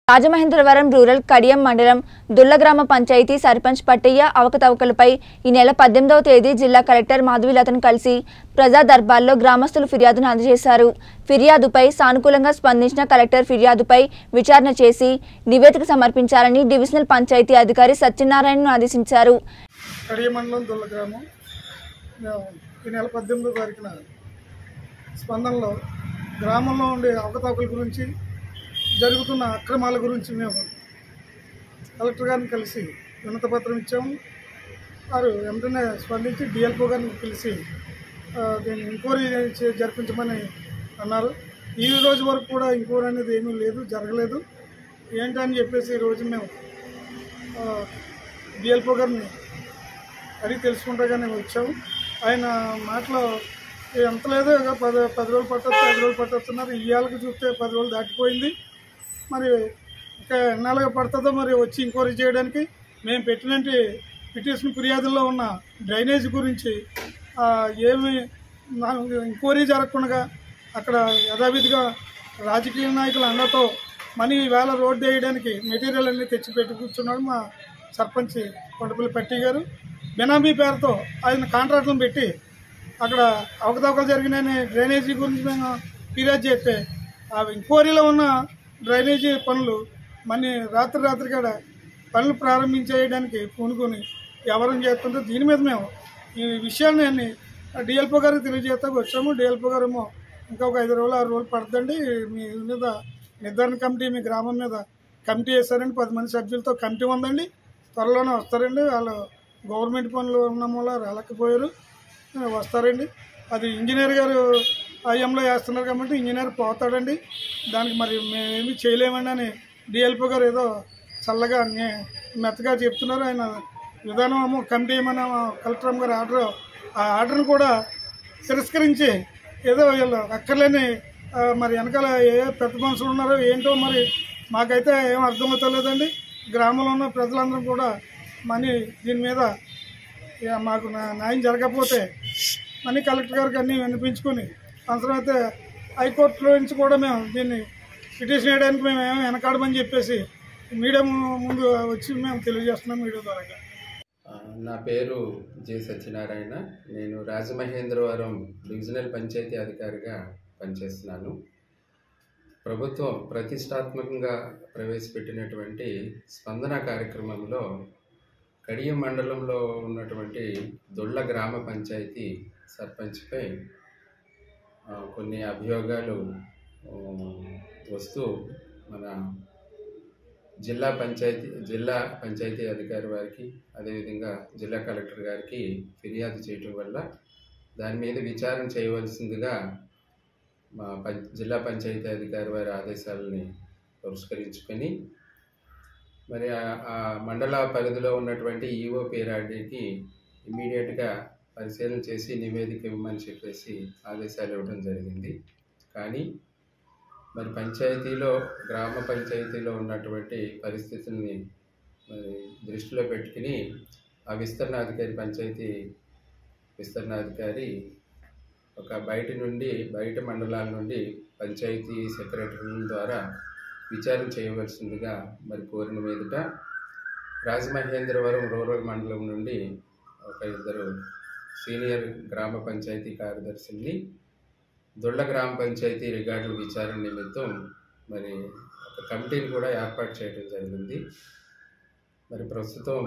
Rajamahendravaram rural Kadiyam మండలం దుల్ల గ్రామ panchayat sarpanch Pattaya అవకతవకలపై ఈ నెల పద్దెనిమిదవ తేదీ జిల్లా కలెక్టర్ మాధవీలతను కలిసి ప్రజా దర్బార్లో గ్రామస్తులు ఫిర్యాదును అందజేశారు ఫిర్యాదుపై సానుకూలంగా స్పందించిన కలెక్టర్ ఫిర్యాదుపై విచారణ చేసి నివేదిక సమర్పించాలని డివిజనల్ పంచాయతీ అధికారి సత్యనారాయణను ఆదేశించారు కడియ మండలం దుల్ల గ్రామం మేము ఈ నెల పద్దెనిమిదో తారీఖున స్పందనలో గ్రామంలో ఉండే అవకతవకల గురించి జరుగుతున్న అక్రమాల గురించి మేము కలెక్టర్ గారిని కలిసి వినత పత్రం ఇచ్చాము వారు వెంటనే స్పందించి డిఎల్ఓ గారిని కలిసి ఆ, దీన్ని ఎంక్వైరీ చే- జరిపించమని అన్నారు ఈ రోజు వరకు కూడా ఎంక్వైరీ అనేది ఏమీ లేదు జరగలేదు ఏంటని చెప్పేసి ఈ రోజు మేము డిఎల్ఓ గారిని అడిగి తెలుసుకుంటాగానే వచ్చాము ఆయన మాటలో ఎంత లేదో ఇక పది పది రోజులు పట్టొచ్చు ఐదు రోజులు పట్టొస్తున్నారు ఇవాళకి చూస్తే పది రోజులు దాటిపోయింది మరి ఇంకా ఎన్నాళ్ళగా పడుతుందో మరి వచ్చి ఎంక్వైరీ చేయడానికి మేము పెట్టినట్టు పిటిషన్ ఫిర్యాదుల్లో ఉన్న డ్రైనేజ్ గురించి ఆ, ఏమి నా- ఎంక్వైరీ జరగకుండా అక్కడ యథావిధిగా రాజకీయ నాయకుల అండతో మనీ వేల రోడ్డు వేయడానికి మెటీరియల్ అన్ని తెచ్చి పెట్టి కూర్చున్నాడు మా సర్పంచ్ కొండపల్లి పట్టి గారు బెనామీ పేరుతో ఆయన కాంట్రాక్టులను పెట్టి అక్కడ అవకతవకలు జరిగినాయని డ్రైనేజీ గురించి మేము ఫిర్యాదు చేస్తే ఆ ఎంక్వైరీలో ఉన్న డ్రైనేజీ పనులు మనీ రాత్రి రాత్రి కాడ పనులు ప్రారంభించేయడానికి పూనుకొని ఎవరం చేస్తుంటే దీని మీద మేము ఈ విషయాన్ని అన్ని డిఎల్పో గారికి తెలియజేస్తాకు వచ్చాము డిఎల్పో గారు ఏమో ఇంకొక ఐదు రోజులు ఆరు రోజులు పడుతుందండి మీ మీద నిర్ధారణ కమిటీ మీ గ్రామం మీద కమిటీ వేస్తారండి పది మంది సభ్యులతో కమిటీ ఉందండి త్వరలోనే వస్తారండి వాళ్ళు గవర్నమెంట్ పనులు ఉన్న మూల రాలేకపోయారు ఆ, వస్తారండి అది ఇంజనీర్ గారు ఐఎంలో వేస్తున్నారు కాబట్టి ఇంజనీర్ పోతాడండి దానికి మరి మేమేమి చేయలేమండి అని డిఎల్పో గారు ఏదో చల్లగా నే- మెత్తగా చెప్తున్నారు ఆయన విధానం ఏమో కమిటీ ఏమైనా కలెక్టర్ గారు ఆర్డర్ ఆ ఆర్డర్ని కూడా తిరస్కరించి ఏదో వీళ్ళు అక్కర్లేని ఆ, మరి వెనకాల ఏ పెద్ద మనుషులు ఉన్నారో ఏంటో మరి మాకైతే ఏం అర్థమవుతలేదండి గ్రామంలో ఉన్న ప్రజలందరం కూడా మనీ దీని మీద ఇక మాకు నా- న్యాయం జరగకపోతే మనీ కలెక్టర్ గారికి అన్నీ వినిపించుకొని అవసరమైతే హైకోర్టులో నుంచి కూడా మేము దీన్ని పిటిషన్ వేయడానికి మేము ఏమీ వెనకాడమని చెప్పేసి మీడియా ముందు వచ్చి మేము తెలియజేస్తున్నాం మీడియా ద్వారా ఆ, నా పేరు జె సత్యనారాయణ నేను రాజమహేంద్రవరం డివిజనల్ పంచాయతీ అధికారిగా పనిచేస్తున్నాను ప్రభుత్వం ప్రతిష్టాత్మకంగా ప్రవేశపెట్టినటువంటి స్పందన కార్యక్రమంలో కడియం మండలంలో ఉన్నటువంటి దొళ్ళ గ్రామ పంచాయతీ సర్పంచ్పై ఆ, కొన్ని అభియోగాలు ఆ, వస్తూ మన జిల్లా పంచాయతీ జిల్లా పంచాయతీ అధికారి వారికి అదేవిధంగా జిల్లా కలెక్టర్ గారికి ఫిర్యాదు చేయటం వల్ల దాని మీద విచారణ చేయవలసిందిగా మా పం జిల్లా పంచాయతీ అధికారి వారి ఆదేశాలని పురస్కరించుకొని మరి ఆ- ఆ మండల పరిధిలో ఉన్నటువంటి ఈఓ పేరాడికి ఇమీడియట్గా పరిశీలన చేసి నివేదిక ఇవ్వమని చెప్పేసి ఆదేశాలు ఇవ్వడం జరిగింది కానీ మరి పంచాయతీలో గ్రామ పంచాయతీలో ఉన్నటువంటి పరిస్థితుల్ని మరి దృష్టిలో పెట్టుకుని ఆ విస్తరణాధికారి పంచాయతీ విస్తరణాధికారి ఒక బయట నుండి బయట మండలాల నుండి పంచాయతీ సెక్రటరీల ద్వారా విచారణ చేయవలసిందిగా మరి కోరిన మీదట రాజమహేంద్రవరం రూరల్ మండలం నుండి ఒక ఇద్దరు సీనియర్ గ్రామ పంచాయతీ కార్యదర్శుల్ని దొళ్ళ గ్రామ పంచాయతీ రికార్డుల విచారణ నిమిత్తం మరి ఒక కమిటీని కూడా ఏర్పాటు చేయడం జరిగింది మరి ప్రస్తుతం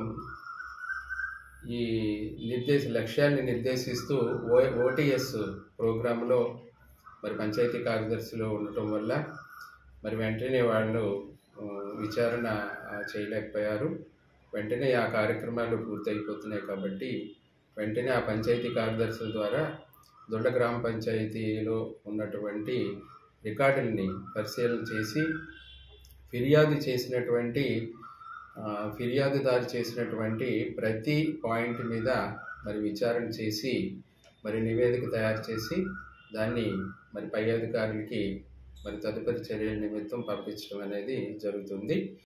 ఈ నిర్దేశ లక్ష్యాన్ని నిర్దేశిస్తూ ఓ ఓటీఎస్ ప్రోగ్రాంలో మరి పంచాయతీ కార్యదర్శులు ఉండటం వల్ల మరి వెంటనే వాళ్ళు ఆ, విచారణ ఆ, చేయలేకపోయారు వెంటనే ఆ కార్యక్రమాలు పూర్తయిపోతున్నాయి కాబట్టి వెంటనే ఆ పంచాయతీ కార్యదర్శుల ద్వారా దొడ్డ గ్రామ పంచాయతీలో ఉన్నటువంటి రికార్డుల్ని పరిశీలన చేసి ఫిర్యాదు చేసినటువంటి ఆ, ఫిర్యాదుదారు చేసినటువంటి ప్రతి పాయింట్ మీద మరి విచారణ చేసి మరి నివేదిక తయారు చేసి దాన్ని మరి పై అధికారులకి మరి తదుపరి చర్యల నిమిత్తం పంపించడం అనేది జరుగుతుంది